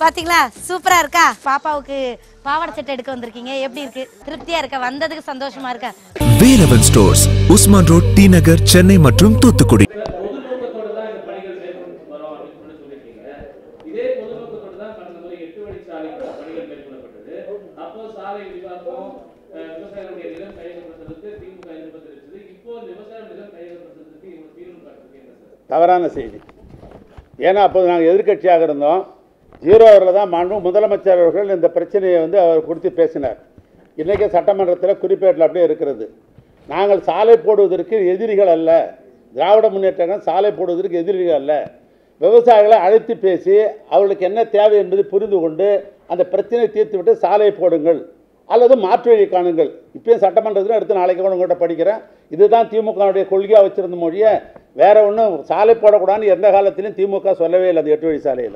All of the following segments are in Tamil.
பாத்தீங்களா சூப்பரா இருக்கா பாப்பாவுக்கு பாவாடை செட் எடுக்க வந்திருக்கீங்க எப்படி இருக்கு திருப்தியா இருக்கா வந்ததுக்கு சந்தோஷமா இருக்கா Velavan stores Usman road T Nagar Chennai மற்றும் தூத்துக்குடி பொதுநோக்கத்தோடு தான் இந்த பணிகள் மேற்கொண்டு வரோம் அப்படின்னு சொல்லி சொல்லியிருக்கீங்க இதே பொதுநோக்கத்தோடு தான் கடந்த முறை எட்டு வழிச்சாலை பணிகள் மேற்கொள்ளப்பட்டது அப்போ சாலை விவாதம் அஹ், விவசாயிகளுடைய நிலம் கையகப்படுத்துறதுக்கு திமுக எதிர்ப்பு தெரிவிச்சது இப்போ இந்த விவசாய நிலம் கையகப்படுத்துறதுக்கு இவங்க தீர்வு காட்டுறதுக்கு என்ன சார் தவறான செய்தி ஏன்னா அப்போது நாங்கள் எதிர்க்கட்சியாக இருந்தோம் ஜீரோ அவரில் தான் மாண்பு முதலமைச்சர் அவர்கள் இந்த பிரச்சனையை வந்து அவர் குறித்து பேசினார் இன்றைக்கி சட்டமன்றத்தில் குறிப்பேட்டில் அப்படியே இருக்கிறது நாங்கள் சாலை போடுவதற்கு எதிரிகள் அல்ல திராவிட முன்னேற்றங்கள் சாலை போடுவதற்கு எதிரிகள் அல்ல விவசாயிகளை அழைத்து பேசி அவர்களுக்கு என்ன தேவை என்பதை புரிந்து கொண்டு அந்த பிரச்சனையை தீர்த்துவிட்டு சாலை போடுங்கள் அல்லது மாற்று வழி காணுங்கள் இப்பயும் சட்டமன்றத்தில் எடுத்து நாளைக்கு கூட உங்கள்கிட்ட படிக்கிறேன் இதுதான் திமுகவுடைய கொள்கையாக வச்சிருந்த மொழிய வேற ஒன்றும் சாலை போடக்கூடாதுன்னு எந்த காலத்திலையும் திமுக சொல்லவே இல்லை அந்த எட்டு வழி சாலையில்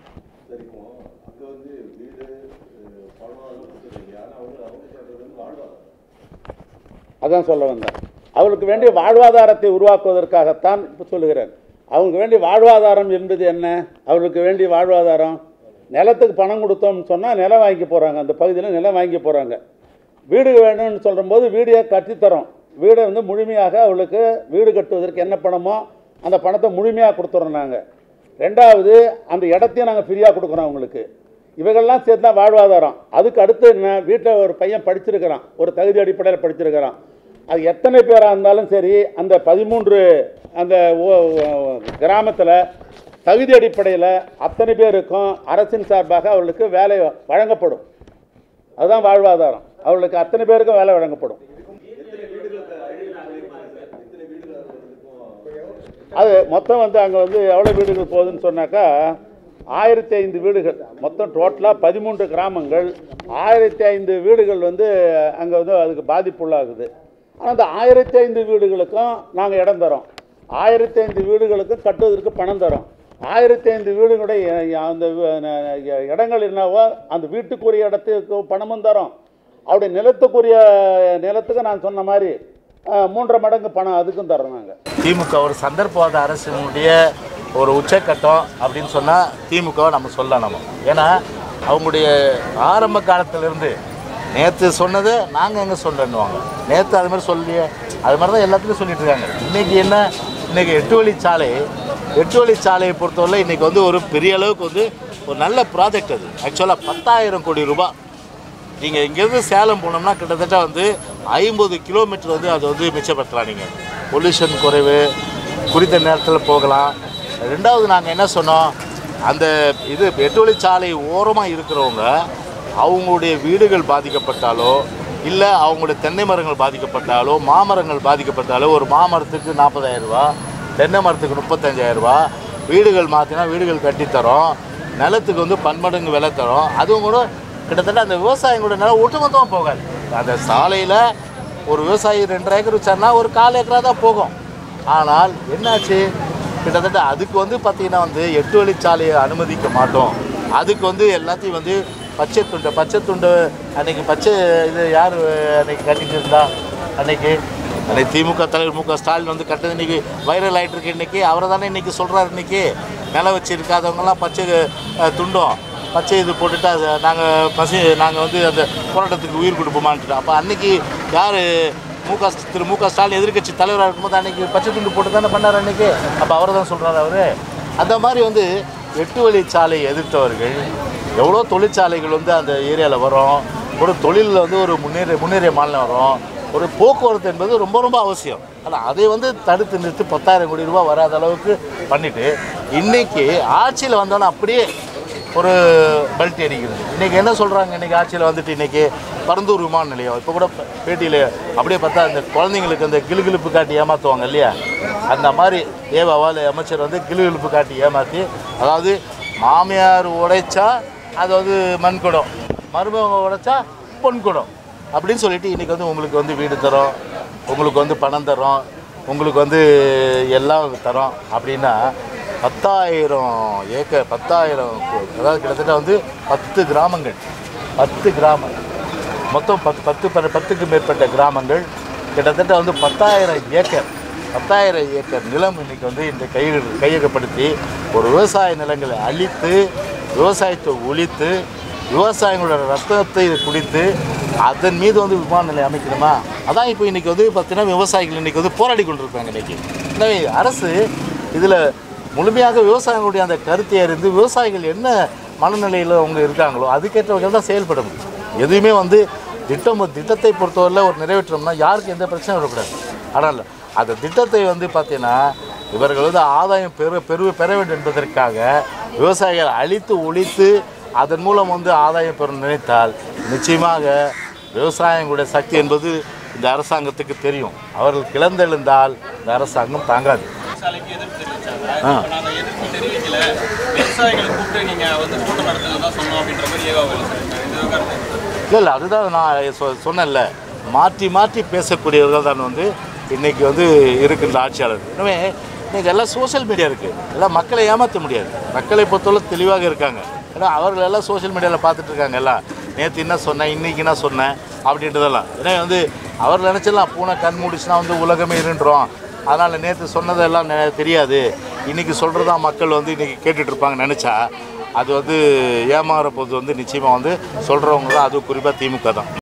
அதான் சொல்ல வந்தேன் அவளுக்கு வேண்டிய வாழ்வாதாரத்தை உருவாக்குவதற்காகத்தான் இப்போ சொல்லுகிறேன் அவங்களுக்கு வேண்டிய வாழ்வாதாரம் என்பது என்ன அவர்களுக்கு வேண்டிய வாழ்வாதாரம் நிலத்துக்கு பணம் கொடுத்தோம்னு சொன்னால் நிலம் வாங்கி போகிறாங்க அந்த பகுதியில் நிலம் வாங்கி போகிறாங்க வீடு வேணும்னு சொல்லும்போது வீடே கட்டித்தரோம் வீடை வந்து முழுமையாக அவளுக்கு வீடு கட்டுவதற்கு என்ன பணமோ அந்த பணத்தை முழுமையாக கொடுத்துறோம் நாங்கள் ரெண்டாவது அந்த இடத்தையும் நாங்கள் ஃப்ரீயாக கொடுக்குறோம் அவங்களுக்கு இவைகள்லாம் சேர்த்து தான் வாழ்வாதாரம் அதுக்கு அடுத்து என்ன வீட்டில் ஒரு பையன் படிச்சிருக்கிறான் ஒரு தகுதி அடிப்படையில் படிச்சிருக்கிறான் அது எத்தனை பேராக இருந்தாலும் சரி அந்த பதிமூன்று அந்த கிராமத்தில் தகுதி அடிப்படையில் அத்தனை பேருக்கும் அரசின் சார்பாக அவர்களுக்கு வேலை வழங்கப்படும் அதுதான் வாழ்வாதாரம் அவர்களுக்கு அத்தனை பேருக்கும் வேலை வழங்கப்படும் அது மொத்தம் வந்து அங்கே வந்து எவ்வளோ வீடுகள் போகுதுன்னு சொன்னாக்கா ஆயிரத்தி ஐந்து வீடுகள் மொத்தம் டோட்டலாக பதிமூன்று கிராமங்கள் ஆயிரத்தி ஐந்து வீடுகள் வந்து அங்கே வந்து அதுக்கு பாதிப்புள்ளாகுது ஆனால் அந்த ஆயிரத்தி ஐந்து வீடுகளுக்கும் நாங்கள் இடம் தரோம் ஆயிரத்தி ஐந்து வீடுகளுக்கும் கட்டுவதற்கு பணம் தரோம் ஆயிரத்தி ஐந்து வீடுகளுடைய அந்த வி- இடங்கள் என்னவோ அந்த வீட்டுக்குரிய இடத்துக்கு பணமும் தரோம் அவருடைய நிலத்துக்குரிய நிலத்துக்கு நான் சொன்ன மாதிரி அஹ், மூன்றரை மடங்கு பணம் அதுக்கும் தரோம் நாங்கள் திமுக ஒரு சந்தர்ப்பவாத அரசினுடைய ஒரு உச்சக்கட்டம் அப்படின்னு சொன்னால் திமுகவை நம்ம சொல்லலாம் நம்ம ஏன்னா அவங்களுடைய ஆரம்ப காலத்திலிருந்து நேற்று சொன்னதை நாங்கள் எங்கே சொல்லணுவாங்க நேற்று அது மாதிரி சொல்லி அது மாதிரி தான் எல்லாத்துலையும் சொல்லிட்டு இருக்காங்க இன்றைக்கி என்ன இன்றைக்கி எட்டு வழிச்சாலை எட்டு வழிச்சாலையை பொறுத்தவரை இன்றைக்கி வந்து ஒரு பெரிய அளவுக்கு வந்து ஒரு நல்ல ப்ராஜெக்ட் அது ஆக்சுவலாக பத்தாயிரம் கோடி ரூபாய் நீங்கள் இங்கேருந்து சேலம் போனோம்னா கிட்டத்தட்ட வந்து ஐம்பது கிலோமீட்டர் வந்து அதை வந்து மிச்சப்படுத்தலாம் நீங்கள் பொல்யூஷன் குறைவு குறித்த நேரத்தில் போகலாம் ரெண்டாவது நாங்கள் என்ன சொன்னோம் அந்த இது எட்டு வழிச்சாலை ஓரமாக இருக்கிறவங்க அவங்களுடைய வீடுகள் பாதிக்கப்பட்டாலோ இல்லை அவங்களுடைய தென்னை மரங்கள் பாதிக்கப்பட்டாலோ மாமரங்கள் பாதிக்கப்பட்டாலோ ஒரு மாமரத்துக்கு நாற்பதாயிரம் ரூபா தென்னை மரத்துக்கு முப்பத்தஞ்சாயிரம் ரூபா வீடுகள் மாற்றினா வீடுகள் கட்டித்தரோம் நிலத்துக்கு வந்து பன்மடங்கு விலை தரோம் அதுவும் கூட கிட்டத்தட்ட அந்த விவசாயிங்களோட நிலம் ஒட்டுமொத்தமாக போகாது அந்த சாலையில் ஒரு விவசாயி ரெண்டரை ஏக்கர் வச்சாருன்னா ஒரு கால் ஏக்கரா தான் போகும் ஆனால் என்னாச்சு கிட்டத்தட்ட அதுக்கு வந்து பார்த்திங்கன்னா வந்து எட்டு வழிச்சாலையை அனுமதிக்க மாட்டோம் அதுக்கு வந்து எல்லாத்தையும் வந்து பச்சை துண்டை பச்சை துண்டு அன்னைக்கு பச்சை இது யார் அன்னைக்கு கட்டிட்டு இருந்தா அன்னைக்கு அன்னைக்கு திமுக தலைவர் மு க ஸ்டாலின் வந்து கட்டது இன்னைக்கு வைரல் ஆகிட்டு இருக்கு இன்னைக்கு அவரை தானே இன்னைக்கு சொல்கிறாரு இன்னைக்கு நிலம் வச்சிருக்காதவங்கலாம் பச்சை அஹ், துண்டும் பச்சை இது போட்டுட்டு அது நாங்கள் பசி நாங்கள் வந்து அந்த போராட்டத்துக்கு உயிர் கொடுப்போமான்ட்டு அப்போ அன்னைக்கு யார் மு க திரு மு க ஸ்டாலின் எதிர்க்கட்சி தலைவராக இருக்கும்போது அன்னைக்கு பச்சை துண்டு போட்டு தானே பண்ணார் அன்னைக்கு அப்போ அவரை தான் சொல்கிறாரு அவர் அந்த மாதிரி வந்து எட்டு வழிச்சாலை எதிர்த்தவர்கள் எவ்வளோ தொழிற்சாலைகள் வந்து அந்த ஏரியாவில் வரும் ஒரு தொழிலில் வந்து ஒரு முன்னேறிய முன்னேறிய மாநிலம் வரும் ஒரு போக்குவரத்து என்பது ரொம்ப ரொம்ப அவசியம் ஆனால் அதை வந்து தடுத்து நிறுத்தி பத்தாயிரம் கோடி ரூபாய் வராத அளவுக்கு பண்ணிட்டு இன்னைக்கு ஆட்சியில் வந்தோன்னே அப்படியே ஒரு பல்ட்டி அடிக்கிறது இன்றைக்கி என்ன சொல்கிறாங்க இன்றைக்கி ஆட்சியில் வந்துட்டு இன்றைக்கி பரந்தூர் விமான நிலையம் இப்போ கூட பேட்டியில் அப்படியே பார்த்தா அந்த குழந்தைங்களுக்கு அந்த கிளுகிழுப்பு காட்டி ஏமாற்றுவாங்க இல்லையா அந்த மாதிரி ஏவாவால் அமைச்சர் வந்து கிளுகிழுப்பு காட்டி ஏமாற்றி அதாவது மாமியார் உடைச்சா அது வந்து மண் குடம் மருமகங்க உடைச்சா பொன் குடம் அப்படின்னு சொல்லிட்டு இன்றைக்கி வந்து உங்களுக்கு வந்து வீடு தரோம் உங்களுக்கு வந்து பணம் தரோம் உங்களுக்கு வந்து எல்லாம் தரோம் அப்படின்னா பத்தாயிரம் ஏக்கர் பத்தாயிரம் கு- அதாவது கிட்டத்தட்ட வந்து பத்து கிராமங்கள் பத்து கிராமம் மொத்தம் பத்து பத்து பத்து- பத்துக்கு மேற்பட்ட கிராமங்கள் கிட்டத்தட்ட வந்து பத்தாயிரம் ஏக்கர் பத்தாயிரம் ஏக்கர் நிலம் இன்னைக்கு வந்து இந்த கை கையகப்படுத்தி ஒரு விவசாய நிலங்களை அழித்து விவசாயத்தை ஒழித்து விவசாயிகளோட ரத்தத்தை குடித்து அதன் மீது வந்து விமான நிலையம் அமைக்கணுமா அதான் இப்போ இன்றைக்கி வந்து பார்த்தீங்கன்னா விவசாயிகள் இன்றைக்கி வந்து போராடி கொண்டிருக்காங்க இன்றைக்கி எனவே அரசு இதில் முழுமையாக விவசாயிகளுடைய அந்த கருத்தை அறிந்து விவசாயிகள் என்ன மனநிலையில் அவங்க இருக்காங்களோ அதுக்கேற்ற வகையில் தான் செயல்பட முடியும் எதுவுமே வந்து திட்டம் திட்டத்தை பொறுத்தவரையில் ஒரு நிறைவேற்றோம்னா யாருக்கு எந்த பிரச்சனையும் வரக்கூடாது ஆனால் அந்த திட்டத்தை வந்து பார்த்தீங்கன்னா இவர்கள் வந்து ஆதாயம் பெற பெரு பெற வேண்டும் என்பதற்காக விவசாயிகள் அழித்து ஒழித்து அதன் மூலம் வந்து ஆதாயம் பெற நினைத்தால் நிச்சயமாக விவசாயிகளுடைய சக்தி என்பது இந்த அரசாங்கத்துக்கு தெரியும் அவர்கள் கிளந்தெழுந்தால் இந்த அரசாங்கம் தாங்காது சாலைக்கு எதிர்ப்பு தெரிவிச்சாங்க ஆ. இப்ப நாங்க எதிர்ப்பு தெரிவிக்கல விவசாயிகளை கூப்பிட்டு நீங்க வந்து கூட்டம் நடத்துறதா சொன்னோம் அப்படின்ற மாதிரி ஏகாவில் சொல்லியிருக்காரு இந்த விவகாரத்தை இல்லை இல்லை அதுதான் நான் சொ சொன்னேன்ல மாற்றி மாற்றி பேசக்கூடியவர்கள் தான் வந்து இன்றைக்கி வந்து இருக்கின்ற ஆட்சியாளர் எனவே இன்றைக்கி எல்லாம் சோஷியல் மீடியா இருக்குது எல்லாம் மக்களை ஏமாற்ற முடியாது மக்களை பொறுத்தவரை தெளிவாக இருக்காங்க ஏன்னா அவர்கள் எல்லாம் சோஷியல் மீடியாவில் பார்த்துட்டு இருக்காங்க எல்லாம் நேற்று என்ன சொன்னேன் இன்றைக்கி என்ன சொன்னேன் அப்படின்றதெல்லாம் ஏன்னா வந்து அவர் நினச்சிடலாம் பூனை கண் மூடிச்சுன்னா வந்து உலகமே இருன்றோம் அதனால் நேற்று சொன்னதெல்லாம் நெ- தெரியாது இன்றைக்கி சொல்கிறதா மக்கள் வந்து இன்றைக்கி கேட்டுட்டு இருப்பாங்க நினச்சா அது வந்து ஏமாற போது வந்து நிச்சயமாக வந்து சொல்கிறவங்க தான் அதுவும் குறிப்பாக திமுக தான்